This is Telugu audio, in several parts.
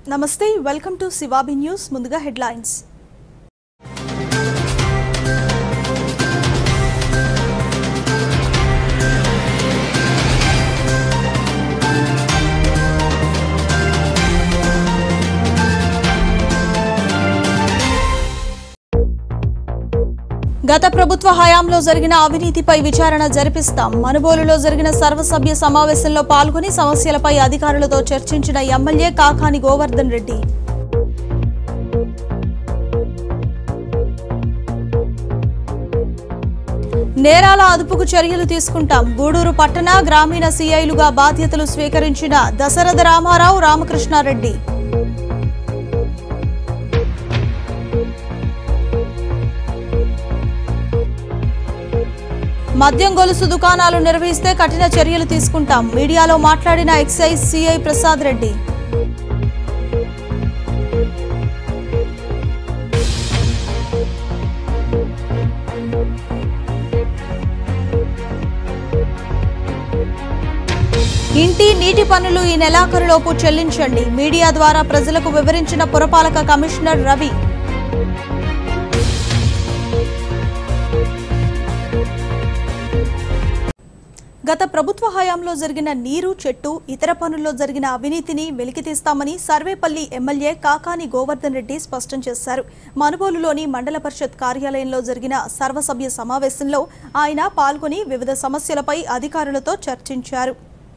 నమస్తే వెల్కమ్ టు శివాబి న్యూస్ ముందుగా హెడ్లైన్స్ గత ప్రభుత్వ హయాంలో జరిగిన అవినీతిపై విచారణ జరిపిస్తాం మనుబోలులో జరిగిన సర్వసభ్య సమావేశంలో పాల్గొని సమస్యలపై అధికారులతో చర్చించిన ఎమ్మెల్యే కాకాని గోవర్ధన్ రెడ్డి నేరాల అదుపుకు చర్యలు తీసుకుంటాం గూడూరు పట్టణ గ్రామీణ సీఐలుగా బాధ్యతలు స్వీకరించిన దశరథ రామారావు రామకృష్ణారెడ్డి మద్యం గొలుసు దుకాణాలు నిర్వహిస్తే కఠిన చర్యలు తీసుకుంటాం మీడియాలో మాట్లాడిన ఎక్సైజ్ సిఐ ప్రసాద్ రెడ్డి ఇంటి నీటి పన్నులు ఈ నెలాఖరులోపు చెల్లించండి మీడియా ద్వారా ప్రజలకు వివరించిన పురపాలక కమిషనర్ రవి గత ప్రభుత్వ హయాంలో జరిగిన నీరు చెట్టు ఇతర పనుల్లో జరిగిన అవినీతిని వెలికితీస్తామని సర్వేపల్లి ఎమ్మెల్యే కాకాని గోవర్ధన్ రెడ్డి స్పష్టం చేశారు మనుబోలులోని మండల పరిషత్ కార్యాలయంలో జరిగిన సర్వసభ్య సమావేశంలో ఆయన పాల్గొని వివిధ సమస్యలపై అధికారులతో చర్చించారు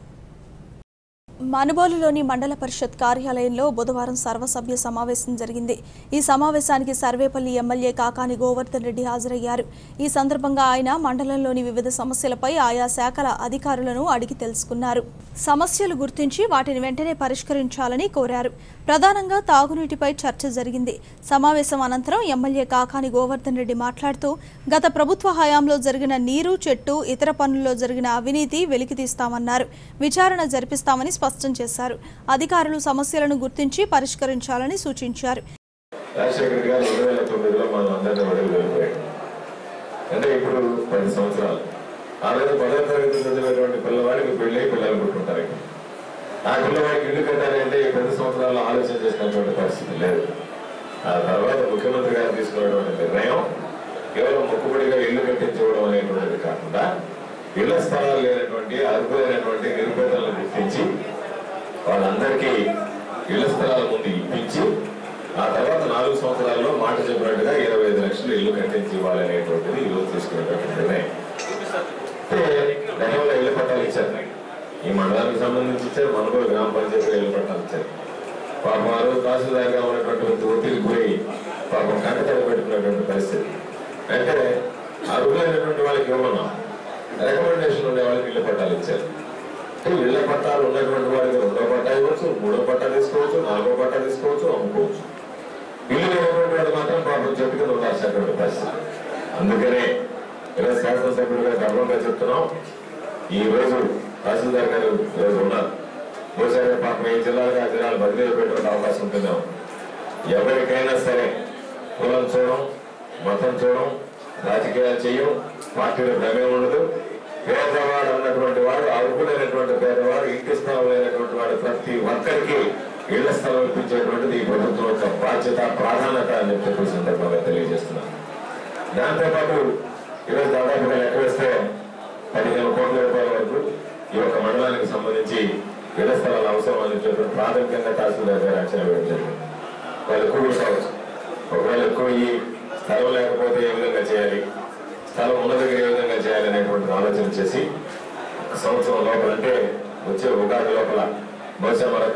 మనుబోలులోని మండల పరిషత్ కార్యాలయంలో బుధవారం సర్వసభ్య సమావేశం జరిగింది ఈ సమావేశానికి సర్వేపల్లి ఎమ్మెల్యే కాకాని గోవర్ధన్ రెడ్డి హాజరయ్యారు ఈ సందర్భంగా ఆయన మండలంలోని వివిధ సమస్యలపై ఆయా శాఖల అధికారులను అడిగి తెలుసుకున్నారు సమస్యలు గుర్తించి వాటిని వెంటనే పరిష్కరించాలని కోరారు ప్రధానంగా తాగునీటిపై చర్చ జరిగింది సమావేశం అనంతరం ఎమ్మెల్యే కాకాని గోవర్ధన్ రెడ్డి మాట్లాడుతూ గత ప్రభుత్వ హయాంలో జరిగిన నీరు చెట్టు ఇతర పనుల్లో జరిగిన అవినీతి వెలికితీస్తామన్నారు విచారణ జరిపిస్తామని స్పష్టం చేశారు అధికారులు సమస్యలను గుర్తించి పరిష్కరించాలని సూచించారు రాజశేఖర్ గారు రెండు వేల తొమ్మిదిలో మనం అందరినీ అడుగు వెళ్ళిపోయాడు అంటే ఇప్పుడు పది సంవత్సరాలు ఆ రోజు పదవ తరగతి చదివినటువంటి పిల్లవాడికి పెళ్ళి పిల్లలు పుట్టుకుంటారు ఇక్కడ. ఆ పిల్లవాడికి ఇల్లు కట్టాలంటే ఈ పది సంవత్సరాల్లో ఆలోచన చేసినటువంటి పరిస్థితి లేదు ఆ తర్వాత ముఖ్యమంత్రి గారు తీసుకున్నటువంటి నిర్ణయం కేవలం మొక్కుబడిగా ఇల్లు కట్టించుకోవడం అనేటువంటిది కాకుండా ఇళ్ల స్థలాలు లేనటువంటి అర్హులైనటువంటి నిరుపేదలను గుర్తించి వాళ్ళందరికీ ఇళ్ల స్థలాల ముందు ఇప్పించి ఆ తర్వాత నాలుగు సంవత్సరాల్లో మాట చెప్పినట్టుగా ఇరవై ఐదు లక్షలు ఇల్లు కట్టించి ఇవ్వాలనేటువంటిది ఈ రోజు తీసుకున్నటువంటి నిర్ణయం అంటే గతంలో ఇళ్ల పట్టాలు ఇచ్చారు ఈ మండలానికి సంబంధించి ఇచ్చారు మనగోలు గ్రామ పంచాయతీలో ఇళ్ల పట్టాలు ఇచ్చారు పాపం ఆ రోజు తహసీల్దార్గా ఉన్నటువంటి ఒత్తిడి పోయి పాపం కంటతడి పెట్టుకున్నటువంటి పరిస్థితి అంటే అర్హులైనటువంటి వాళ్ళకి ఇవ్వమన్నాం రికమెండేషన్ ఉండే వాళ్ళకి ఇళ్ల పట్టాలు ఇచ్చారు అంటే ఇళ్ల పట్టాలు ఉన్నటువంటి వాడికి రెండో పట్టా ఇవ్వచ్చు మూడో పట్టా తీసుకోవచ్చు నాలుగో పట్టా తీసుకోవచ్చు అమ్ముకోవచ్చు ఇల్లు లేనటువంటి వాడు మాత్రం పాపం చెట్టు కింద ఉండాల్సినటువంటి పరిస్థితి అందుకనే ఇలా శాసనసభ్యులుగా గర్వంగా చెప్తున్నాం ఈ రోజు తహసీల్దార్ గారు ఈరోజు ఉన్నారు బహుశా పాపం ఏ జిల్లాలుగా ఆ జిల్లాలు బదిలీ పెట్టే అవకాశం ఉంటుందేమో ఎవరికైనా సరే కులం చూడడం మతం చూడడం రాజకీయాలు చేయం పార్టీలో ప్రమేయం ఉండదు పేదవాడు అన్నటువంటి వాడు అర్హులైనటువంటి పేదవాడు ఇంటి స్థలం లేనటువంటి వాడు ప్రతి ఒక్కరికి ఇళ్ల స్థలం ఇప్పించేటువంటిది ఈ ప్రభుత్వం యొక్క బాధ్యత ప్రాధాన్యత అని చెప్పి ఈ సందర్భంగా తెలియజేస్తున్నాను దాంతోపాటు ఈరోజు దాదాపుగా లెక్క వేస్తే పదిహేను కోట్ల రూపాయల వరకు ఈ యొక్క మండలానికి సంబంధించి ఇళ్ల స్థలాలు అవసరం అని చెప్పి ప్రాథమికంగా తహసీల్దార్ గారు అంచనా వేయడం జరిగింది వాళ్ళు ఎక్కువ కూడా కావచ్చు ఒకవేళ ఎక్కువ ఈ స్థలం లేకపోతే ఏ విధంగా చేయాలి స్థలం ఉన్న దగ్గర ఏ విధంగా చేయాలి అనేటువంటి ఆలోచన చేసి ఒక సంవత్సరం లోపల అంటే వచ్చే ఉగాది లోపల బహుశా మరొక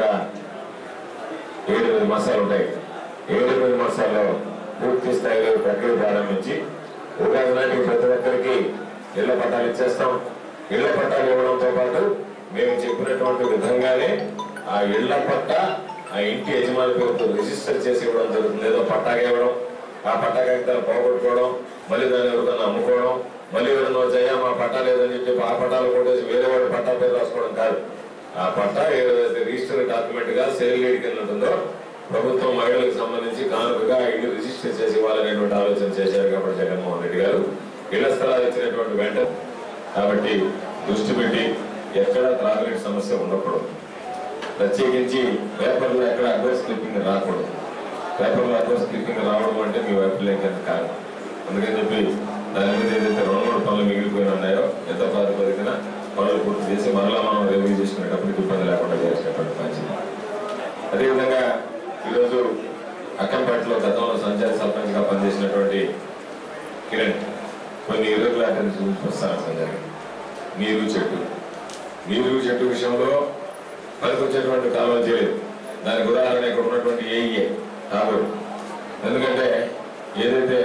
ఏడు ఎనిమిది మాసాలు ఉంటాయి ఏడు ఎనిమిది మాసాల్లో పూర్తి స్థాయిలో ప్రక్రియ ప్రారంభించి ఉగాది నాటికి ప్రతి ఒక్కరికి ఇళ్ల పట్టాలు ఇచ్చేస్తాం ఇళ్ల పట్టాలు ఇవ్వడంతో పాటు మేము చెప్పినటువంటి విధంగానే ఆ ఇళ్ల పట్ట ఆ ఇంటి యజమాని పేరుతో రిజిస్టర్ చేసి ఇవ్వడం జరుగుతుంది ఏదో పట్టాగా ఇవ్వడం ఆ పట్టా కాగితాలు పోగొట్టుకోవడం మళ్ళీ దాన్ని ఎవరికైనా అమ్ముకోవడం మళ్ళీ ఎవరైనా వచ్చాయా మా పట్టా లేదని చెప్పి ఆ పట్టాలు కొట్టేసి వేరే వాడి పట్టా పేరు రాసుకోవడం కాదు ఆ పట్టా ఏదైతే రిజిస్టర్ డాక్యుమెంట్ గా సేల్ డీడ్ కింద ఉంటుందో ప్రభుత్వం మహిళలకు సంబంధించి కానుకగా ఇల్లు రిజిస్టర్ చేసి ఇవ్వాలనేటువంటి ఆలోచన చేశారు కాబట్టి జగన్మోహన్ రెడ్డి గారు ఇళ్ల స్థలాలు ఇచ్చినటువంటి వెంటనే కాబట్టి దృష్టి పెట్టి ఎక్కడ త్రాగునీటి సమస్య ఉండకూడదు ప్రత్యేకించి పేపర్లో ఎక్కడ అడ్వర్స్ క్లిప్పింగ్ రాకూడదు పేపర్లో అడ్వర్స్ క్లిప్పింగ్ రావడం అంటే మీ వైఫల్యం కాదు అందుకని చెప్పి దాని మీద ఏదైతే రెండు మూడు పనులు మిగిలిపోయి ఉన్నాయో ఎంత ప్రాతిపదికన పనులు పూర్తి చేసి మరలా మనం రివ్యూ చేసుకునేటప్పటికి ఇబ్బంది లేకుండా చేసినటువంటి మంచిది అదేవిధంగా ఈరోజు అక్కంపేటలో గతంలో సంచార సర్పంచ్గా పనిచేసినటువంటి కిరణ్ కొన్ని ఇర్రెగ్యులారిటీస్ వస్తాను జరిగింది నీరు చెట్టు నీరు చెట్టు విషయంలో పనికొచ్చేటువంటి కాలువ చేయలేదు దానికి ఉదాహరణ ఇక్కడ ఉన్నటువంటి ఏఈఏ ఠాగూర్ ఎందుకంటే ఏదైతే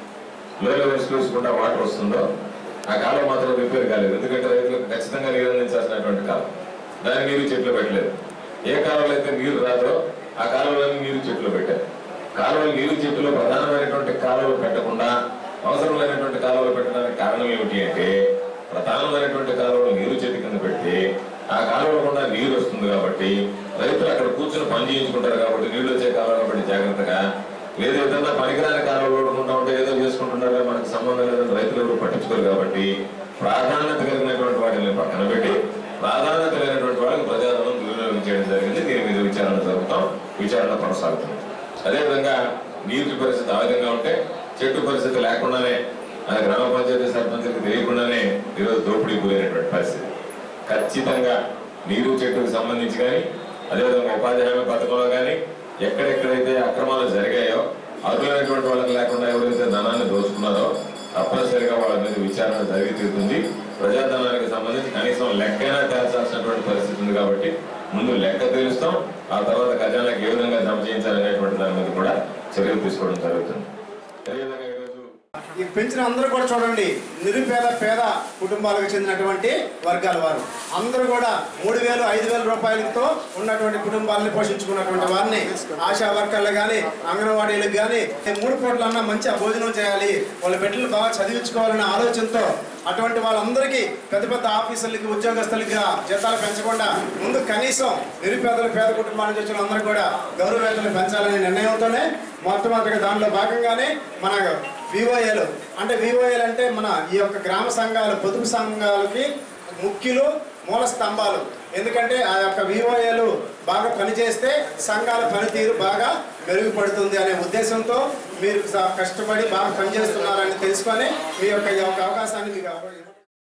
లోయల వెస్ట్లూసుకుంటా వాటర్ వస్తుందో ఆ కాలం మాత్రం రిపేర్ కాలేదు ఎందుకంటే రైతులకు ఖచ్చితంగా నీరు అందించాల్సినటువంటి కాలం దాని నీరు చెట్లు పెట్టలేదు ఏ కాలంలో అయితే నీరు రాదో ఆ కాలంలోనే నీరు చెట్లు పెట్టారు కాలువలు నీరు చెట్లు ప్రధానమైనటువంటి కాలువలు పెట్టకుండా అవసరం లేనటువంటి కాలువలు పెట్టడానికి కారణం ఏమిటి అంటే ప్రధానమైనటువంటి కాలువలు నీరు చెట్టు కింద పెట్టి ఆ కాలువలో కూడా నీరు వస్తుంది కాబట్టి రైతులు అక్కడ కూర్చొని పని చేయించుకుంటారు కాబట్టి నీళ్లు వచ్చే కాలువ కాబట్టి జాగ్రత్తగా లేదు ఏదైనా పనికిరాని కాలువలు ఓడుకుంటా ఉంటే ఏదో చేసుకుంటున్నారో మనకు సంబంధం లేదని రైతులు ఎవరు పట్టించుకోరు కాబట్టి ప్రాధాన్యత కలిగినటువంటి వాటిని పక్కన పెట్టి ప్రాధాన్యత లేనటువంటి వాళ్ళకి ప్రజాధనం దుర్వినియోగం చేయడం జరిగింది దీని మీద విచారణ జరుగుతాం విచారణ కొనసాగుతుంది అదేవిధంగా నీటి పరిస్థితి ఆ విధంగా ఉంటే చెట్టు పరిస్థితి లేకుండానే ఆ గ్రామ పంచాయతీ సర్పంచులకు తెలియకుండానే ఈరోజు దోపిడీ గురైనటువంటి పరిస్థితి ఖచ్చితంగా నీరు చెట్టుకు సంబంధించి కానీ అదేవిధంగా ఉపాధి హామీ పథకంలో కానీ ఎక్కడెక్కడైతే అక్రమాలు జరిగాయో అర్హులైనటువంటి వాళ్ళకి లేకుండా ఎవరైతే ధనాన్ని దోచుకున్నారో తప్పనిసరిగా వాళ్ళ మీద విచారణ జరిగి తీరుతుంది ప్రజాధనానికి సంబంధించి కనీసం లెక్కైనా తేల్చాల్సినటువంటి పరిస్థితి ఉంది కాబట్టి ముందు లెక్క తెలుస్తాం ఆ తర్వాత ఖజానాకి ఏ విధంగా జమ చేయించాలనేటువంటి దాని మీద కూడా చర్యలు తీసుకోవడం జరుగుతుంది అదేవిధంగా ఈరోజు ఈ పెంచిన అందరూ కూడా చూడండి నిరుపేద పేద కుటుంబాలకు చెందినటువంటి వర్గాల వారు అందరూ కూడా మూడు వేలు ఐదు వేల రూపాయలతో ఉన్నటువంటి కుటుంబాలని పోషించుకున్నటువంటి వారిని ఆశా వర్కర్లు కానీ అంగన్వాడీలకు కానీ మూడు పూట్లన్నా మంచి భోజనం చేయాలి వాళ్ళ బిడ్డలు బాగా చదివించుకోవాలనే ఆలోచనతో అటువంటి వాళ్ళందరికీ పెద్ద పెద్ద ఆఫీసులకి ఉద్యోగస్తులకి జీతాలు పెంచకుండా ముందు కనీసం నిరుపేదలు పేద కుటుంబాల నుంచి వచ్చిన అందరూ కూడా గౌరవ వేతలు పెంచాలనే నిర్ణయంతోనే మొట్టమొదటిగా దానిలో భాగంగానే మన వివోఏలు అంటే వివోఏలు అంటే మన ఈ యొక్క గ్రామ సంఘాలు పొదుపు సంఘాలకి ముఖ్యులు మూల స్తంభాలు ఎందుకంటే ఆ యొక్క వివోఏలు బాగా పనిచేస్తే సంఘాల పనితీరు బాగా మెరుగుపడుతుంది అనే ఉద్దేశంతో మీరు స- కష్టపడి బాగా పనిచేస్తున్నారని తెలుసుకొని మీ యొక్క ఈ యొక్క అవకాశాన్ని మీకు అవ-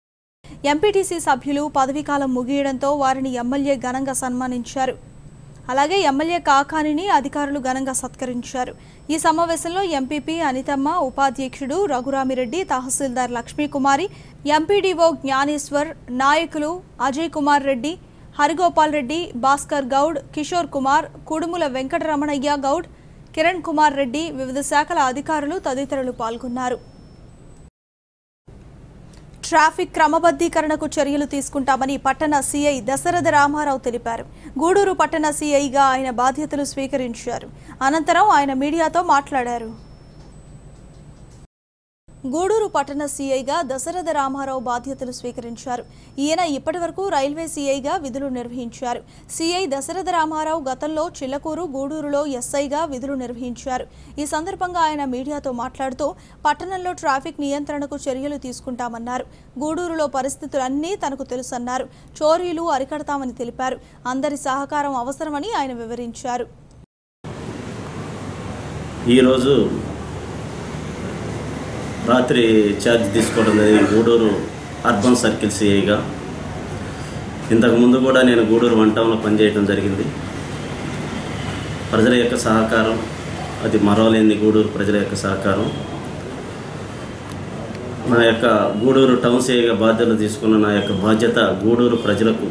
ఎంపీటీసీ సభ్యులు పదవీకాలం ముగియడంతో వారిని ఎమ్మెల్యే ఘనంగా సన్మానించారు అలాగే ఎమ్మెల్యే కాకానిని అధికారులు ఘనంగా సత్కరించారు ఈ సమావేశంలో ఎంపీపీ అనితమ్మ ఉపాధ్యక్షుడు రఘురామిరెడ్డి తహసీల్దార్ లక్ష్మీకుమారి ఎంపీడీఓ జ్ఞానేశ్వర్ నాయకులు అజయ్ కుమార్ రెడ్డి హరిగోపాల్ రెడ్డి భాస్కర్ గౌడ్ కిషోర్ కుమార్ కుడుముల వెంకటరమణయ్య గౌడ్ కిరణ్ కుమార్ రెడ్డి వివిధ శాఖల అధికారులు తదితరులు పాల్గొన్నారు ట్రాఫిక్ క్రమబద్ధీకరణకు చర్యలు తీసుకుంటామని పట్టణ సీఐ దశరథ రామారావు తెలిపారు గూడూరు పట్టణ సీఐగా ఆయన బాధ్యతలు స్వీకరించారు అనంతరం ఆయన మీడియాతో మాట్లాడారు గూడూరు పట్టణ సీఐగా దశరథ రామారావు బాధ్యతలు స్వీకరించారు ఈయన ఇప్పటివరకు రైల్వే సీఐగా విధులు నిర్వహించారు సీఐ దశరథ రామారావు గతంలో చిల్లకూరు గూడూరులో ఎస్ఐగా విధులు నిర్వహించారు ఈ సందర్భంగా ఆయన మీడియాతో మాట్లాడుతూ పట్టణంలో ట్రాఫిక్ నియంత్రణకు చర్యలు తీసుకుంటామన్నారు గూడూరులో పరిస్థితులన్నీ తనకు తెలుసన్నారు చోరీలు అరికడతామని తెలిపారు అందరి సహకారం అవసరమని ఆయన వివరించారు ఈరోజు రాత్రి ఛార్జ్ తీసుకోవడం జరిగింది గూడూరు అర్బన్ సర్కిల్ సిఐగా ఇంతకుముందు కూడా నేను గూడూరు వన్ టౌన్లో పనిచేయడం జరిగింది ప్రజల యొక్క సహకారం అది మరవలేని గూడూరు ప్రజల యొక్క సహకారం నా యొక్క గూడూరు టౌన్ సిఐగా బాధ్యతలు తీసుకున్న నా యొక్క బాధ్యత గూడూరు ప్రజలకు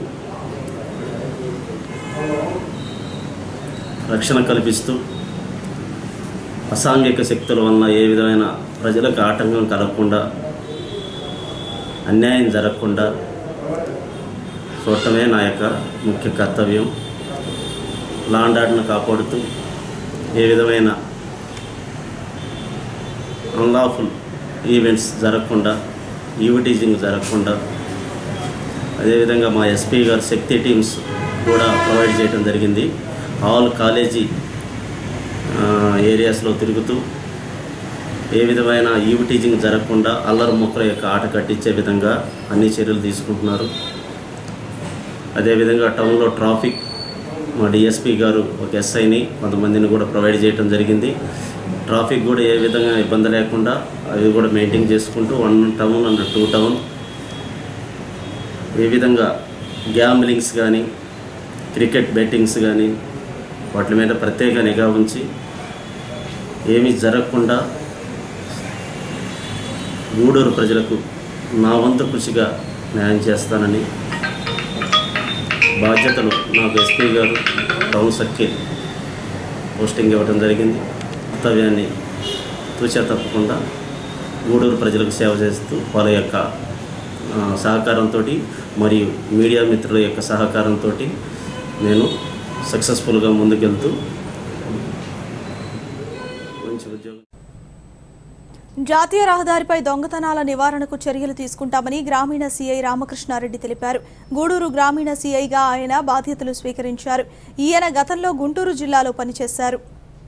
రక్షణ కల్పిస్తూ అసాంఘిక శక్తుల వలన ఏ విధమైన ప్రజలకు ఆటంకం కలగకుండా అన్యాయం జరగకుండా చూడటమే నా యొక్క ముఖ్య కర్తవ్యం లాండ్ ఆర్డర్ను కాపాడుతూ ఏ విధమైన అన్లాఫుల్ ఈవెంట్స్ జరగకుండా ఈవిటీజింగ్ జరగకుండా అదేవిధంగా మా ఎస్పీ గారు శక్తి టీమ్స్ కూడా ప్రొవైడ్ చేయడం జరిగింది ఆల్ కాలేజీ ఆ, ఏరియాస్లో తిరుగుతూ ఏ విధమైన ఈవ్ టీచింగ్ జరగకుండా అల్లరి మొక్కల యొక్క ఆట కట్టించే విధంగా అన్ని చర్యలు తీసుకుంటున్నారు అదేవిధంగా టౌన్లో ట్రాఫిక్ మా డిఎస్పి గారు ఒక ఎస్ఐని కొంతమందిని కూడా ప్రొవైడ్ చేయడం జరిగింది ట్రాఫిక్ కూడా ఏ విధంగా ఇబ్బంది లేకుండా అవి కూడా మెయింటైన్ చేసుకుంటూ one town and two town ఏ విధంగా గ్యాంబ్లింగ్స్ కానీ క్రికెట్ బెట్టింగ్స్ కానీ వాటి మీద ప్రత్యేక నిఘా ఉంచి ఏమీ జరగకుండా గూడూరు ప్రజలకు నా వంతు కృషిగా న్యాయం చేస్తానని బాధ్యతలు నాకు ఎస్పీ గారు టౌన్ సర్కిల్ పోస్టింగ్ ఇవ్వడం జరిగింది కర్తవ్యాన్ని తూచా తప్పకుండా గూడూరు ప్రజలకు సేవ చేస్తూ వాళ్ళ యొక్క ఆ, సహకారంతో మరియు మీడియా మిత్రుల యొక్క సహకారంతో నేను సక్సెస్ఫుల్గా ముందుకెళ్తూ మంచి ఉద్యోగం జాతీయ రహదారిపై దొంగతనాల నివారణకు చర్యలు తీసుకుంటామని గ్రామీణ సీఐ రామకృష్ణారెడ్డి తెలిపారు గూడూరు గ్రామీణ సీఐగా ఆయన బాధ్యతలు స్వీకరించారు ఈయన గతంలో గుంటూరు జిల్లాలో పనిచేశారు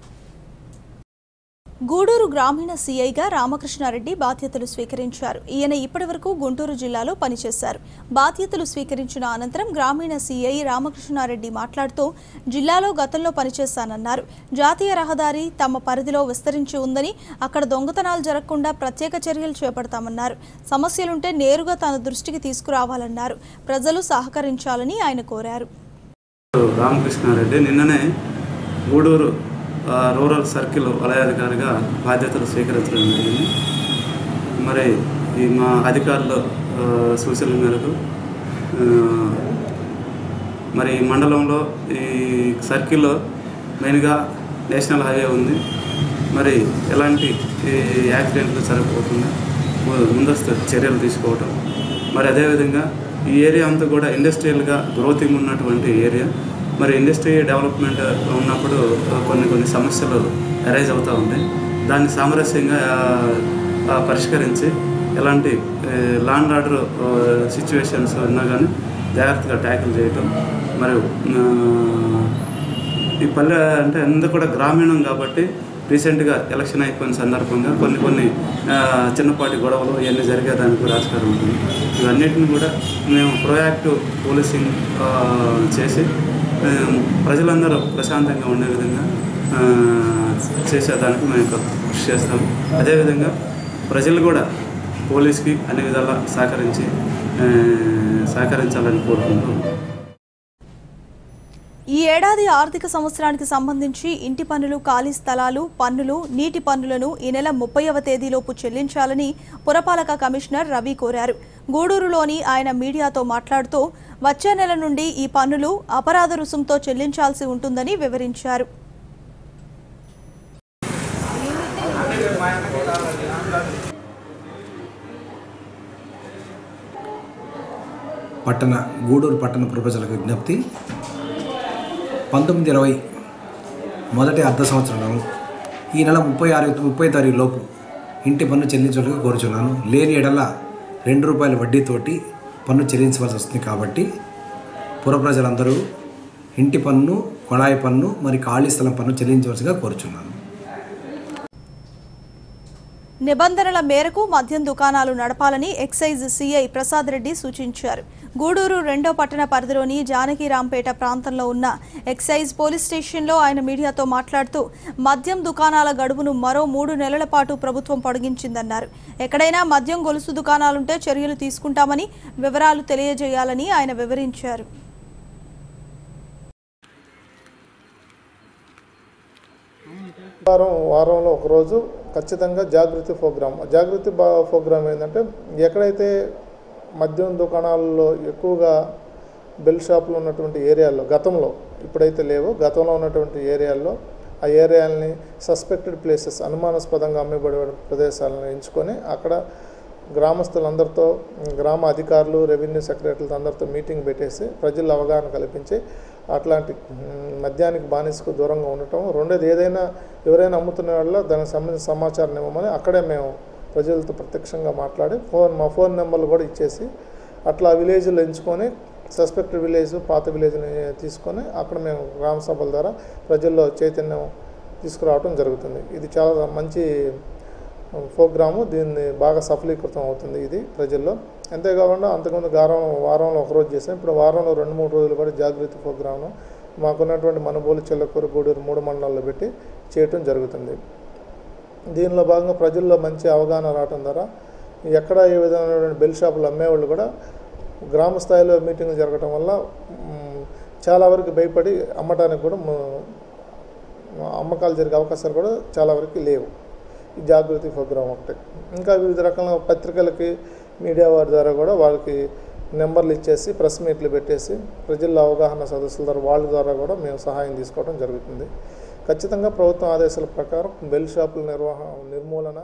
గూడూరు గ్రామీణ సీఐగా రామకృష్ణారెడ్డి బాధ్యతలు స్వీకరించారు ఈయన ఇప్పటివరకు గుంటూరు జిల్లాలో పనిచేశారు బాధ్యతలు స్వీకరించిన అనంతరం గ్రామీణ సీఐ రామకృష్ణారెడ్డి మాట్లాడుతూ జిల్లాలో గతంలో పనిచేశానన్నారు జాతీయ రహదారి తమ పరిధిలో విస్తరించి ఉందని అక్కడ దొంగతనాలు జరగకుండా ప్రత్యేక చర్యలు చేపడతామన్నారు సమస్యలుంటే నేరుగా తన దృష్టికి తీసుకురావాలన్నారు ప్రజలు సహకరించాలని ఆయన కోరారు రామకృష్ణారెడ్డి నిన్ననే గూడూరు ఆ, రూరల్ సర్కిల్ వలయాధికారిగా బాధ్యతలు స్వీకరించడం జరిగింది మరి ఈ మా అధికారుల ఆ, సూచనల మేరకు ఆ, మరి ఈ మండలంలో ఈ సర్కిల్లో మెయిన్గా నేషనల్ హైవే ఉంది మరి ఎలాంటి ఈ యాక్సిడెంట్లు జరగకుండా ము- ముందస్తు చర్యలు తీసుకోవటం మరి అదేవిధంగా ఈ ఏరియా అంతా కూడా ఇండస్ట్రియల్గా గ్రోతింగ్ ఉన్నటువంటి ఏరియా మరి ఇండస్ట్రీ డెవలప్మెంట్ ఉన్నప్పుడు ఆ, కొన్ని కొన్ని సమస్యలు అరైజ్ అవుతూ ఉంటాయి దాన్ని సామరస్యంగా ఆ, ఆ, పరిష్కరించి ఎలాంటి లాండ్ ఆర్డర్ సిచ్యువేషన్స్ ఉన్నా కానీ జాగ్రత్తగా ట్యాకిల్ చేయటం మరి ఆ, ఈ పల్లె అంటే అంతా కూడా గ్రామీణం కాబట్టి రీసెంట్గా ఎలక్షన్ అయిపోయిన సందర్భంగా కొన్ని కొన్ని ఆ, చిన్నపాటి గొడవలు ఇవన్నీ జరిగేదానికి కూడా ఆస్కారం ఉంటుంది ఇవన్నిటిని కూడా మేము ప్రొయాక్టివ్ పోలీసింగ్ ఆ, చేసి ఆ, ప్రజలందరూ ప్రశాంతంగా ఉండే విధంగా ఆ, చేసేదానికి మేము కృషి చేస్తాము అదేవిధంగా ప్రజలు కూడా పోలీస్కి అన్ని విధాలా సహకరించి ఆ, సహకరించాలని కోరుకుంటూ ఈ ఏడాది ఆర్థిక సంవత్సరానికి సంబంధించి ఇంటి పన్నులు ఖాళీ స్థలాలు పన్నులు నీటి పన్నులను ఈ నెల ముప్పైవ తేదీలోపు చెల్లించాలని పురపాలక కమిషనర్ రవి కోరారు గూడూరులోని ఆయన మీడియాతో మాట్లాడుతూ వచ్చే నెల నుండి ఈ పన్నులు అపరాధ రుసుంతో చెల్లించాల్సి ఉంటుందని వివరించారు పట్టణ గూడూరు పట్టణ పుర ప్రజలకు విజ్ఞప్తి పంతొమ్మిది ఇరవై మొదటి అర్ధ సంవత్సరం ఈ నెల ముప్పై ఆరు ముప్పై తారీఖు లోపు ఇంటి పన్ను చెల్లించడానికి కోరుచున్నాను లేని ఎడల రెండు రూపాయల వడ్డీతోటి పన్ను చెల్లించవలసి వస్తుంది కాబట్టి పుర ప్రజలందరూ ఇంటి పన్ను కొళాయి పన్ను మరి ఖాళీ స్థలం పన్ను చెల్లించవలసిగా కోరుచున్నాను నిబంధనల మేరకు మద్యం దుకాణాలు నడపాలని ఎక్సైజ్ సీఐ ప్రసాద్ రెడ్డి సూచించారు గూడూరు రెండో పట్టణ పరిధిలోని జానకిరాంపేట ప్రాంతంలో ఉన్న ఎక్సైజ్ పోలీస్ స్టేషన్లో ఆయన మీడియాతో మాట్లాడుతూ మద్యం దుకాణాల గడువును మరో మూడు నెలల పాటు ప్రభుత్వం పొడిగించిందన్నారు ఎక్కడైనా మద్యం గొలుసు దుకాణాలుంటే చర్యలు తీసుకుంటామని వివరాలు తెలియజేయాలని ఆయన వివరించారు వారం వారంలో ఒకరోజు ఖచ్చితంగా జాగృతి ప్రోగ్రామ్ జాగృతి బా ప్రోగ్రామ్ ఏంటంటే ఎక్కడైతే మద్యం దుకాణాలలో ఎక్కువగా బెల్ షాపులు ఉన్నటువంటి ఏరియాల్లో గతంలో ఇప్పుడైతే లేవు గతంలో ఉన్నటువంటి ఏరియాల్లో ఆ ఏరియాలని సస్పెక్టెడ్ ప్లేసెస్ అనుమానాస్పదంగా అమ్మబడే ప్రదేశాలను ఎంచుకొని అక్కడ గ్రామస్తులందరితో గ్రామ అధికారులు రెవెన్యూ సెక్రటరీలతో అందరితో మీటింగ్ పెట్టేసి ప్రజల్లో అవగాహన కల్పించి అట్లాంటి మ్, మద్యానికి బానిసకు దూరంగా ఉండటం రెండోది ఏదైనా ఎవరైనా అమ్ముతున్న వాళ్ళ దానికి సంబంధించిన సమాచారం ఇవ్వమని అక్కడే మేము ప్రజలతో ప్రత్యక్షంగా మాట్లాడి ఫోన్ మా ఫోన్ నెంబర్లు కూడా ఇచ్చేసి అట్లా విలేజ్లో ఎంచుకొని సస్పెక్టెడ్ విలేజ్ పాత విలేజ్ని తీసుకొని అక్కడ మేము గ్రామ సభల ద్వారా ప్రజల్లో చైతన్యం తీసుకురావడం జరుగుతుంది ఇది చాలా మంచి ప్రోగ్రాము దీన్ని బాగా సఫలీకృతం అవుతుంది ఇది ప్రజల్లో అంతేకాకుండా అంతకుముందు వారం వారంలో ఒకరోజు చేసాం ఇప్పుడు వారంలో రెండు మూడు రోజులు కూడా జాగృతి ప్రోగ్రాము మాకున్నటువంటి మనబోలు చిల్లకూరు గూడూరు మూడు మండలాల్లో పెట్టి చేయటం జరుగుతుంది దీనిలో భాగంగా ప్రజల్లో మంచి అవగాహన రావటం ద్వారా ఎక్కడ ఏ విధమైనటువంటి బెల్ షాపులు అమ్మేవాళ్ళు కూడా గ్రామ స్థాయిలో మీటింగ్లు జరగటం వల్ల మ్, చాలా వరకు భయపడి అమ్మటానికి కూడా మ- అమ్మకాలు జరిగే అవకాశాలు కూడా చాలా వరకు లేవు ఈ జాగృతి ప్రోగ్రాం ఒకటి ఇంకా వివిధ రకాల పత్రికలకి మీడియా వారి ద్వారా కూడా వాళ్ళకి నెంబర్లు ఇచ్చేసి ప్రెస్ మీట్లు పెట్టేసి ప్రజల్లో అవగాహన సదస్సుల ద్వారా వాళ్ళ ద్వారా కూడా మేము సహాయం తీసుకోవడం జరుగుతుంది ఖచ్చితంగా ప్రభుత్వం ఆదేశాల ప్రకారం బెల్ షాపుల నిర్వహణ నిర్మూలన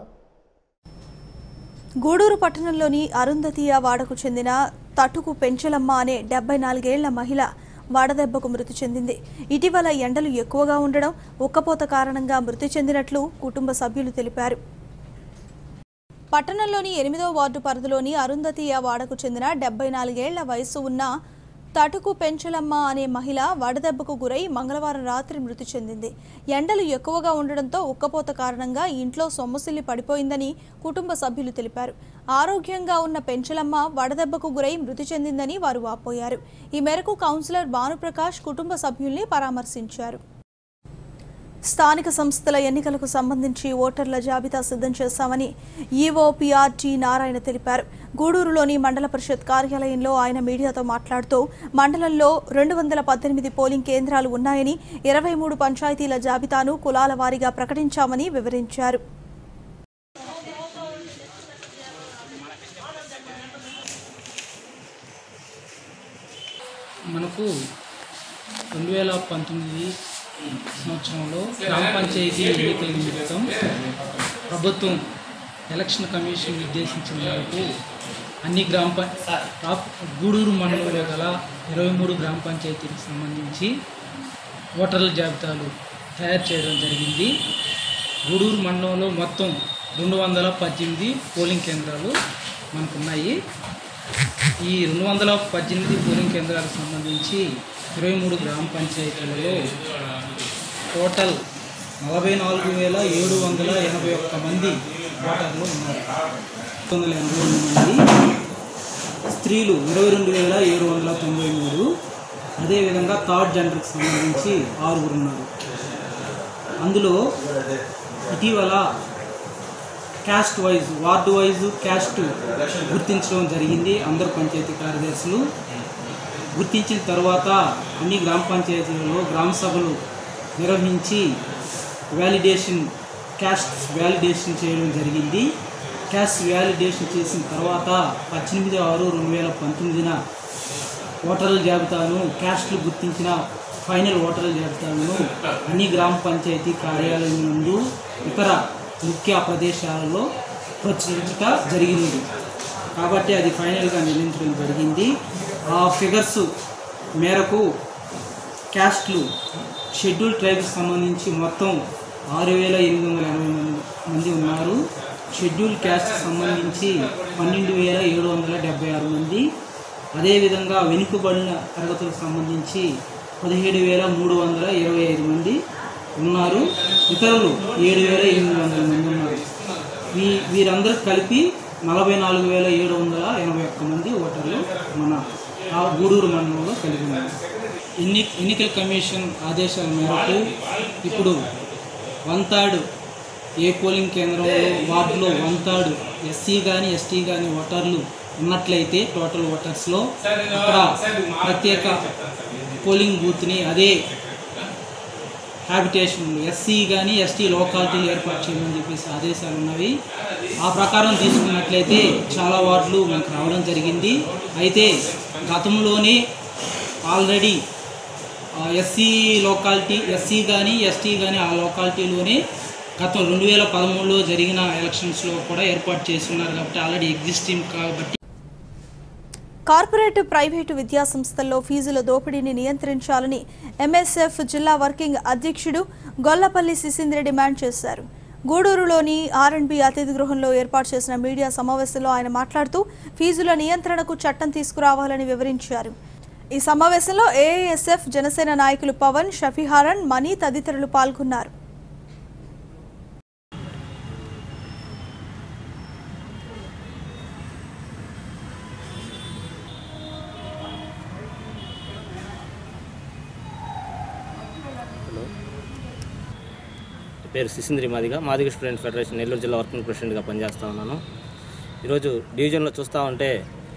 గూడూరు పట్టణంలోని అరుంధతీయ వాడకు చెందిన తటుకు పెంచలమ్మ అనే డెబ్బై నాలుగేళ్ల మహిళ వడదెబ్బకు మృతి చెందింది ఇటీవల ఎండలు ఎక్కువగా ఉండడం ఉక్కపోత కారణంగా మృతి చెందినట్లు కుటుంబ సభ్యులు తెలిపారు పట్టణంలోని ఎనిమిదో వార్డు పరిధిలోని అరుంధతీయ వాడకు చెందిన డెబ్బై నాలుగేళ్ల వయసు ఉన్న తటుకు పెంచలమ్మ అనే మహిళ వడదెబ్బకు గురై మంగళవారం రాత్రి మృతి చెందింది ఎండలు ఎక్కువగా ఉండడంతో ఉక్కపోత కారణంగా ఇంట్లో సొమ్మసిల్లి పడిపోయిందని కుటుంబ సభ్యులు తెలిపారు ఆరోగ్యంగా ఉన్న పెంచలమ్మ వడదెబ్బకు గురై మృతి చెందిందని వారు వాపోయారు ఈ మేరకు కౌన్సిలర్ భానుప్రకాష్ కుటుంబ సభ్యుల్ని పరామర్శించారు స్థానిక సంస్థల ఎన్నికలకు సంబంధించి ఓటర్ల జాబితా సిద్ధం చేశామని ఈవో పిఆర్టీ నారాయణ తెలిపారు గూడూరులోని మండల పరిషత్ కార్యాలయంలో ఆయన మీడియాతో మాట్లాడుతూ మండలంలో రెండు వందల పద్దెనిమిది పోలింగ్ కేంద్రాలు ఉన్నాయని ఇరవై మూడు పంచాయతీల జాబితాను కులాల వారీగా ప్రకటించామని వివరించారు మనకు రెండు వేల పంతొమ్మిది సంవత్సరంలో గ్రామ పంచాయతీ ఎన్నికల నిమిత్తం ప్రభుత్వం ఎలక్షన్ కమిషన్ నిర్దేశించిన మేరకు అన్ని గ్రామ పం టాప్ గూడూరు మండలంలో గల ఇరవై మూడు గ్రామ పంచాయతీలకు సంబంధించి ఓటర్ల జాబితాలు తయారు చేయడం జరిగింది గూడూరు మండలంలో మొత్తం రెండు వందల పద్దెనిమిది పోలింగ్ కేంద్రాలు మనకున్నాయి ఈ రెండు వందల పద్దెనిమిది పోలింగ్ కేంద్రాలకు సంబంధించి ఇరవై మూడు గ్రామ పంచాయతీలలో టోటల్ నలభై నాలుగు వేల ఏడు వందల ఎనభై ఒక్క మంది ఓటర్లు ఉన్నారు తొమ్మిది వందల ఎనభై రెండు మంది స్త్రీలు ఇరవై రెండు వేల ఏడు వందల తొంభై మూడు అదేవిధంగా థర్డ్ జెండర్కి సంబంధించి ఆరుగురు ఉన్నారు అందులో ఇటీవల caste wise ward wise caste గుర్తించడం జరిగింది అందరు పంచాయతీ కార్యదర్శులు గుర్తించిన తర్వాత అన్ని గ్రామ పంచాయతీలలో గ్రామ సభలు నిర్వహించి వ్యాలిడేషన్ క్యాస్ట్ వ్యాలిడేషన్ చేయడం జరిగింది క్యాస్ట్ వ్యాలిడేషన్ చేసిన తర్వాత పద్దెనిమిది ఆరు రెండు వేల పంతొమ్మిదిన ఓటర్ల జాబితాను క్యాస్ట్లు గుర్తించిన ఫైనల్ ఓటర్ల జాబితాలను అన్ని గ్రామ పంచాయతీ కార్యాలయం నుండి ఇతర ముఖ్య ప్రదేశాలలో ప్రచురించట జరిగింది కాబట్టి అది ఫైనల్గా నిర్ణయించడం జరిగింది ఆ ఫిగర్స్ మేరకు క్యాస్ట్లు షెడ్యూల్ ట్రైబ్స్ సంబంధించి మొత్తం ఆరు వేల ఎనిమిది వందల ఎనభై మంది మంది ఉన్నారు షెడ్యూల్ క్యాస్ట్ సంబంధించి పన్నెండు వేల ఏడు వందల డెబ్బై ఆరు మంది అదేవిధంగా వెనుకబడిన తరగతులకు సంబంధించి పదిహేడు వేల మూడు వందల ఇరవై ఐదు మంది ఉన్నారు ఇతరులు ఏడు వేల ఎనిమిది వందల మంది ఉన్నారు వీ వీరందరూ కలిపి నలభై నాలుగు వేల ఏడు వందల ఎనభై ఒక్క మంది ఓటర్లు మన ఆ గూడూరు మండలంలో కలిగి ఉన్నారు ఎన్ని ఎన్నికల కమిషన్ ఆదేశాల మేరకు ఇప్పుడు వన్ థర్డ్ ఏ పోలింగ్ కేంద్రంలో వార్డులో వన్ థర్డ్ ఎస్సీ కానీ ఎస్టీ కానీ ఓటర్లు ఉన్నట్లయితే టోటల్ ఓటర్స్లో అక్కడ ప్రత్యేక పోలింగ్ బూత్ని అదే హ్యాబిటేషన్ ఎస్సీ కానీ ఎస్టీ లోకాలిటీలు ఏర్పాటు చేయమని చెప్పేసి ఆదేశాలు ఉన్నవి ఆ ప్రకారం తీసుకున్నట్లయితే చాలా వార్డులు మనకు రావడం జరిగింది అయితే గతంలోనే ఆల్రెడీ ఎస్సీ లోకాలిటీ ఎస్సీ కానీ ఎస్టీ కానీ ఆ లోకాలిటీలోనే గతం రెండు వేల పదమూడులో జరిగిన ఎలక్షన్స్లో కూడా ఏర్పాటు చేస్తున్నారు కాబట్టి ఆల్రెడీ ఎగ్జిస్టింగ్ కాబట్టి కార్పొరేట్ ప్రైవేటు విద్యా సంస్థల్లో ఫీజుల దోపిడీని నియంత్రించాలని ఎంఎస్ఎఫ్ జిల్లా వర్కింగ్ అధ్యక్షుడు గొల్లపల్లి సిసింద్రి డిమాండ్ చేశారు గూడూరులోని ఆర్ఎండ్బి అతిథి గృహంలో ఏర్పాటు చేసిన మీడియా సమావేశంలో ఆయన మాట్లాడుతూ ఫీజుల నియంత్రణకు చట్టం తీసుకురావాలని వివరించారు ఈ సమావేశంలో ఏఐఎస్ఎఫ్ జనసేన నాయకులు పవన్ షఫీహారన్ మణి తదితరులు పాల్గొన్నారు పేరు సిసింద్రి మాదిగ మాదిగ స్టూడెంట్ ఫెడరేషన్ నెల్లూరు జిల్లా వర్కింగ్ ప్రెసిడెంట్గా పనిచేస్తూ ఉన్నాను ఈరోజు డివిజన్లో చూస్తూ ఉంటే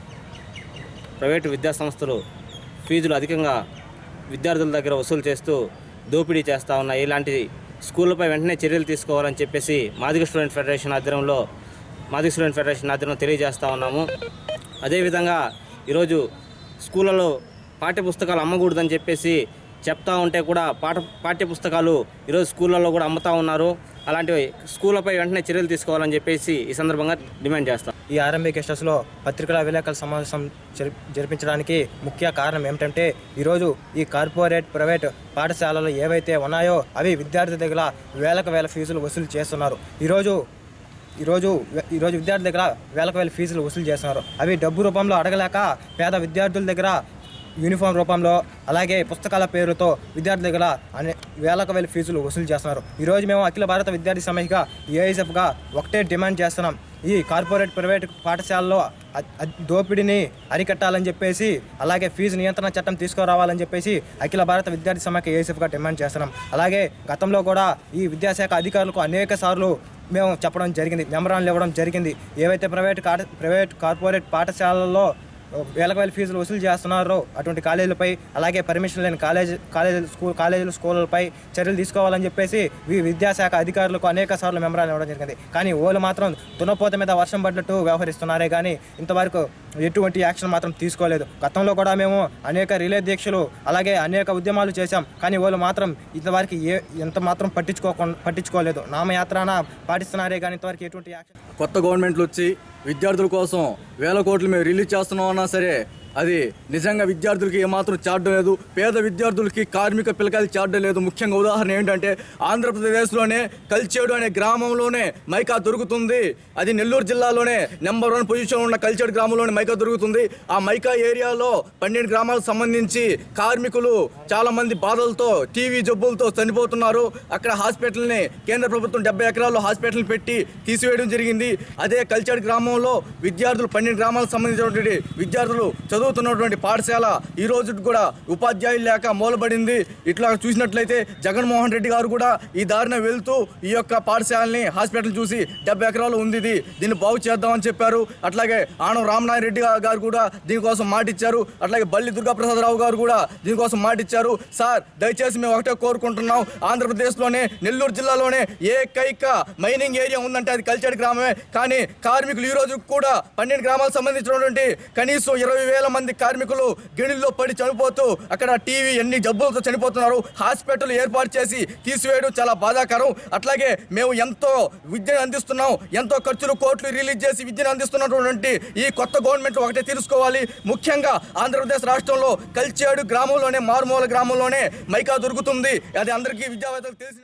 ప్రైవేటు విద్యా సంస్థలు ఫీజులు అధికంగా విద్యార్థుల దగ్గర వసూలు చేస్తూ దోపిడీ చేస్తూ ఉన్నాయి ఇలాంటి స్కూళ్ళపై వెంటనే చర్యలు తీసుకోవాలని చెప్పేసి మాదిగ స్టూడెంట్ ఫెడరేషన్ ఆధ్వర్యంలో మాదిగ స్టూడెంట్ ఫెడరేషన్ ఆధ్వర్యంలో తెలియజేస్తూ ఉన్నాము అదేవిధంగా ఈరోజు స్కూళ్ళలో పాఠ్య పుస్తకాలు అమ్మకూడదని చెప్పేసి చెప్తా ఉంటే కూడా పాఠ పాఠ్య పుస్తకాలు ఈరోజు స్కూళ్ళల్లో కూడా అమ్ముతా ఉన్నారు అలాంటివి స్కూళ్ళపై వెంటనే చర్యలు తీసుకోవాలని చెప్పేసి ఈ సందర్భంగా డిమాండ్ చేస్తాం ఈ ఆర్ఎంబీ గెస్టర్స్లో పత్రికల విలేకరుల సమావేశం జరి- జరిపించడానికి ముఖ్య కారణం ఏమిటంటే ఈరోజు ఈ కార్పొరేట్ ప్రైవేట్ పాఠశాలలు ఏవైతే ఉన్నాయో అవి విద్యార్థి దగ్గర వేలకు వేల ఫీజులు వసూలు చేస్తున్నారు ఈరోజు ఈరోజు ఈరోజు విద్యార్థుల దగ్గర వేలకు వేల ఫీజులు వసూలు చేస్తున్నారు అవి డబ్బు రూపంలో అడగలేక పేద విద్యార్థుల దగ్గర యూనిఫామ్ రూపంలో అలాగే పుస్తకాల పేరుతో విద్యార్థుల దగ్గర అనే వేలకు వేల ఫీజులు వసూలు చేస్తున్నారు ఈరోజు మేము అఖిల భారత విద్యార్థి సమైక్య ఏఐఎస్ఎఫ్గా ఒకటే డిమాండ్ చేస్తున్నాం ఈ కార్పొరేట్ ప్రైవేట్ పాఠశాలలో అ- అ- దోపిడీని అరికట్టాలని చెప్పేసి అలాగే ఫీజు నియంత్రణ చట్టం తీసుకురావాలని చెప్పేసి అఖిల భారత విద్యార్థి సమైక్య ఏఐఎస్ఎఫ్గా డిమాండ్ చేస్తున్నాం అలాగే గతంలో కూడా ఈ విద్యాశాఖ అధికారులకు అనేక సార్లు మేము చెప్పడం జరిగింది మెమరాన్లు ఇవ్వడం జరిగింది ఏవైతే ప్రైవేట్ కా ప్రైవేట్ కార్పొరేట్ పాఠశాలల్లో వేలకు వేల ఫీజులు వసూలు చేస్తున్నారో అటువంటి కాలేజీలపై అలాగే పర్మిషన్ లేని కాలేజ్ కాలేజీలు స్కూల్ కాలేజీలు స్కూళ్ళపై చర్యలు తీసుకోవాలని చెప్పేసి వి- విద్యాశాఖ అధికారులకు అనేక సార్లు మెమరాలు ఇవ్వడం జరిగింది కానీ ఓళ్ళు మాత్రం దున్నపోత మీద వర్షం పడ్డట్టు వ్యవహరిస్తున్నారే కానీ ఇంతవరకు ఎటువంటి యాక్షన్ మాత్రం తీసుకోలేదు గతంలో కూడా మేము అనేక రిలే దీక్షలు అలాగే అనేక ఉద్యమాలు చేశాం కానీ వాళ్ళు మాత్రం ఇంతవరకు ఏ ఎంత మాత్రం పట్టించుకోకుండా పట్టించుకోలేదు నామయాత్రాన పాటిస్తున్నారే కానీ ఇంతవరకు ఎటువంటి యాక్షన్ కొత్త గవర్నమెంట్లు వచ్చి విద్యార్థుల కోసం వేల కోట్లు మేము రిలీజ్ చేస్తున్నాం అన్నా సరే అది నిజంగా విద్యార్థులకి ఏమాత్రం చాడడం లేదు పేద విద్యార్థులకి కార్మిక పిల్లకాయలు చాడడం లేదు ముఖ్యంగా ఉదాహరణ ఏంటంటే ఆంధ్రప్రదేశ్లోనే కల్చేడు అనే గ్రామంలోనే మైకా దొరుకుతుంది అది నెల్లూరు జిల్లాలోనే నెంబర్ వన్ పొజిషన్ ఉన్న కల్చేడు గ్రామంలోనే మైకా దొరుకుతుంది ఆ మైకా ఏరియాలో పన్నెండు గ్రామాలకు సంబంధించి కార్మికులు చాలా మంది బాధలతో టీవీ జబ్బులతో చనిపోతున్నారు అక్కడ హాస్పిటల్ని కేంద్ర ప్రభుత్వం డెబ్బై ఎకరాల్లో హాస్పిటల్ పెట్టి తీసివేయడం జరిగింది అదే కల్చర్ గ్రామంలో విద్యార్థులు పన్నెండు గ్రామాలకు సంబంధించినటువంటి విద్యార్థులు చదువుతున్నటువంటి పాఠశాల ఈ రోజు కూడా ఉపాధ్యాయులు లేక మూలబడింది ఇట్లా చూసినట్లయితే జగన్మోహన్ రెడ్డి గారు కూడా ఈ దారిన వెళ్తూ ఈ యొక్క పాఠశాలని హాస్పిటల్ చూసి డెబ్బై ఎకరాలు ఉంది ఇది దీన్ని బాగు చేద్దామని చెప్పారు అట్లాగే ఆనం రామనారాయణ రెడ్డి గారు కూడా దీనికోసం మాటిచ్చారు అట్లాగే బల్లి దుర్గాప్రసాదరావు గారు కూడా దీనికోసం మాటిచ్చారు సార్ దయచేసి మేము ఒకటే కోరుకుంటున్నాం ఆంధ్రప్రదేశ్లోనే నెల్లూరు జిల్లాలోనే ఏకైక మైనింగ్ ఏరియా ఉందంటే అది కల్చర్ గ్రామమే కానీ కార్మికులు ఈ రోజు కూడా పన్నెండు గ్రామాలకు సంబంధించినటువంటి కనీసం ఇరవై వేల మంది కార్మికులు గిణిల్లో పడి చనిపోతూ అక్కడ టీవీ ఎన్ని జబ్బులతో చనిపోతున్నారు హాస్పిటల్ ఏర్పాటు చేసి తీసివేయడం చాలా బాధాకరం అట్లాగే మేము ఎంతో విద్యను అందిస్తున్నాం ఎంతో ఖర్చులు కోట్లు రిలీజ్ చేసి విద్యను అందిస్తున్నటువంటి ఈ కొత్త గవర్నమెంట్ ఒకటే తెలుసుకోవాలి ముఖ్యంగా ఆంధ్రప్రదేశ్ రాష్ట్రంలో కల్చేడు గ్రామంలోనే మారుమూల గ్రామంలోనే మైకా దొరుకుతుంది అది అందరికీ విద్యావేత్తలకు తెలిసిన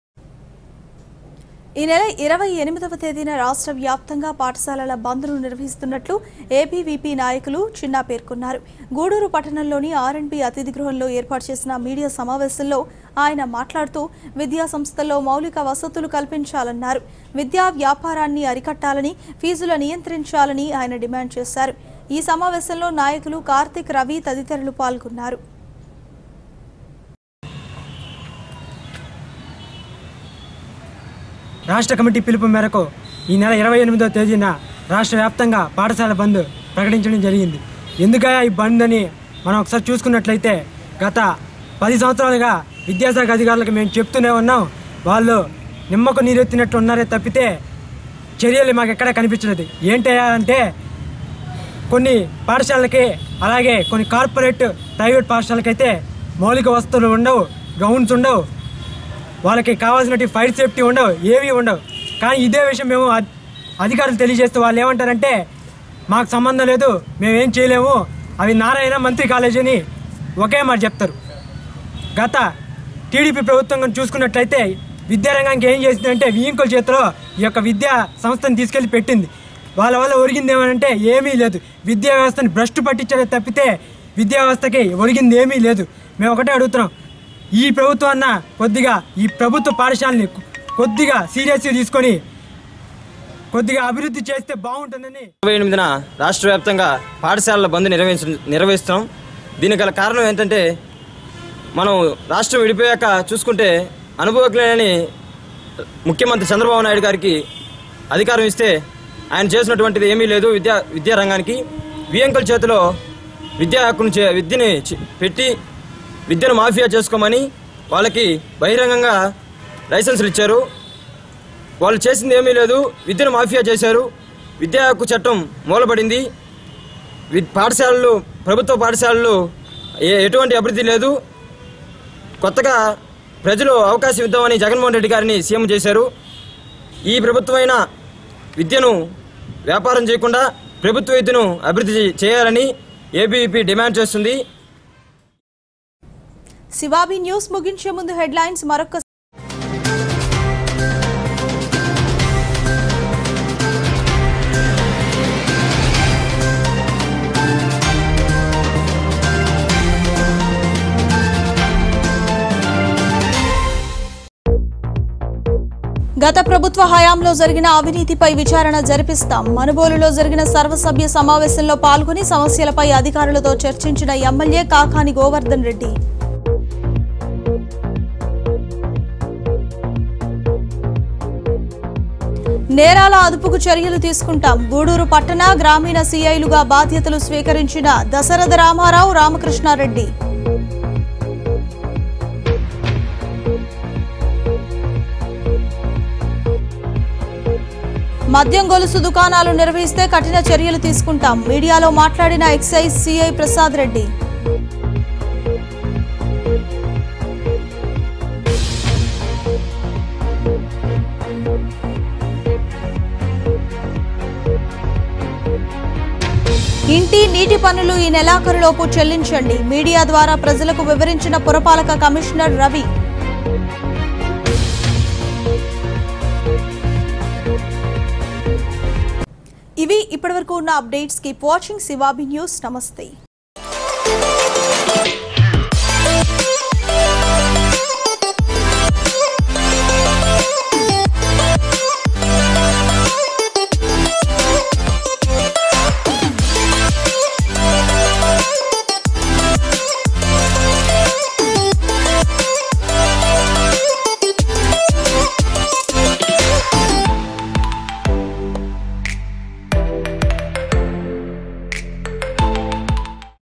ఈ నెల ఇరవై ఎనిమిదవ తేదీన రాష్ట్ర వ్యాప్తంగా పాఠశాలల బంద్ను నిర్వహిస్తున్నట్లు ఏబీవీపీ నాయకులు చిన్నా పేర్కొన్నారు గూడూరు పట్టణంలోని ఆర్ఎండ్బి అతిథి గృహంలో ఏర్పాటు చేసిన మీడియా సమావేశంలో ఆయన మాట్లాడుతూ విద్యా సంస్థల్లో మౌలిక వసతులు కల్పించాలన్నారు విద్యా వ్యాపారాన్ని అరికట్టాలని ఫీజుల నియంత్రించాలని ఆయన డిమాండ్ చేశారు ఈ సమావేశంలో నాయకులు కార్తిక్ రవి తదితరులు పాల్గొన్నారు రాష్ట్ర కమిటీ పిలుపు మేరకు ఈ నెల ఇరవై ఎనిమిదో తేదీన రాష్ట్ర వ్యాప్తంగా పాఠశాల బంద్ ప్రకటించడం జరిగింది ఎందుకయ్యా ఈ బంద్ అని మనం ఒకసారి చూసుకున్నట్లయితే గత పది సంవత్సరాలుగా విద్యాశాఖ అధికారులకు మేము చెప్తూనే ఉన్నాం వాళ్ళు నిమ్మకు నీరెత్తినట్టు ఉన్నారే తప్పితే చర్యలు మాకు ఎక్కడ కనిపించలేదు ఏంటయ్యా అంటే కొన్ని పాఠశాలలకి అలాగే కొన్ని కార్పొరేట్ ప్రైవేట్ పాఠశాలకైతే మౌలిక వసతులు ఉండవు గ్రౌండ్స్ ఉండవు వాళ్ళకి కావాల్సినట్టు ఫైర్ సేఫ్టీ ఉండవు ఏవి ఉండవు కానీ ఇదే విషయం మేము అధ్- అధికారులు తెలియజేస్తే వాళ్ళు ఏమంటారంటే మాకు సంబంధం లేదు మేమేం చేయలేము అవి నారాయణ మంత్రి కాలేజీ అని ఒకే మాట చెప్తారు గత టీడీపీ ప్రభుత్వం కనుక చూసుకున్నట్లయితే విద్యారంగానికి ఏం చేసిందంటే వియింకుల చేతిలో ఈ యొక్క విద్యా సంస్థను తీసుకెళ్లి పెట్టింది వాళ్ళ వల్ల ఒరిగింది ఏమనంటే ఏమీ లేదు విద్యా వ్యవస్థని భ్రష్టు పట్టించడే తప్పితే విద్యా వ్యవస్థకి ఒరిగింది ఏమీ లేదు మేము ఒకటే అడుగుతున్నాం ఈ ప్రభుత్వం అన్న కొద్దిగా ఈ ప్రభుత్వ పాఠశాలని కొద్దిగా సీరియస్గా తీసుకొని కొద్దిగా అభివృద్ధి చేస్తే బాగుంటుందని ఇరవై ఎనిమిదిన రాష్ట్ర వ్యాప్తంగా పాఠశాలల బంద్ నిర్వహించ నిర్వహిస్తున్నాం దీనికి గల కారణం ఏంటంటే మనం రాష్ట్రం విడిపోయాక చూసుకుంటే అనుభవజ్ఞులని ముఖ్యమంత్రి చంద్రబాబు నాయుడు గారికి అధికారం ఇస్తే ఆయన చేసినటువంటిది ఏమీ లేదు విద్యా విద్యారంగానికి వియంకుల చేతిలో విద్యా హక్కును చే విద్యని చి- పెట్టి విద్యను మాఫియా చేసుకోమని వాళ్ళకి బహిరంగంగా లైసెన్సులు ఇచ్చారు వాళ్ళు చేసింది ఏమీ లేదు విద్యను మాఫియా చేశారు విద్యా హక్కు చట్టం మూలపడింది వి- పాఠశాలలు ప్రభుత్వ పాఠశాలలు ఏ ఎటువంటి అభివృద్ధి లేదు కొత్తగా ప్రజలు అవకాశం ఇద్దామని జగన్మోహన్ రెడ్డి గారిని సీఎం చేశారు ఈ ప్రభుత్వమైన విద్యను వ్యాపారం చేయకుండా ప్రభుత్వ విద్యను అభివృద్ధి చేయాలని ఏబీవీపీ డిమాండ్ చేస్తుంది శివాబి న్యూస్ ముగించే ముందు హెడ్లైన్స్ మరొక గత ప్రభుత్వ హయాంలో జరిగిన అవినీతిపై విచారణ జరిపిస్తాం మనుబోలులో జరిగిన సర్వసభ్య సమావేశంలో పాల్గొని సమస్యలపై అధికారులతో చర్చించిన ఎమ్మెల్యే కాకాని గోవర్ధన్ రెడ్డి నేరాల అదుపుకు చర్యలు తీసుకుంటాం గూడూరు పట్టణ గ్రామీణ సీఐలుగా బాధ్యతలు స్వీకరించిన దశరథ రామారావు రామకృష్ణారెడ్డి మద్యం గొలుసు దుకాణాలు నిర్వహిస్తే కఠిన చర్యలు తీసుకుంటాం మీడియాలో మాట్లాడిన ఎక్సైజ్ సిఐ ప్రసాద్ రెడ్డి ఇంటి నీటి పన్నులు ఈ నెలాఖరులోపు చెల్లించండి మీడియా ద్వారా ప్రజలకు వివరించిన పురపాలక కమిషనర్ రవి ఇవి ఇప్పటివరకు ఉన్న అప్డేట్స్ కీప్ వాచింగ్ శివాబి న్యూస్ నమస్తే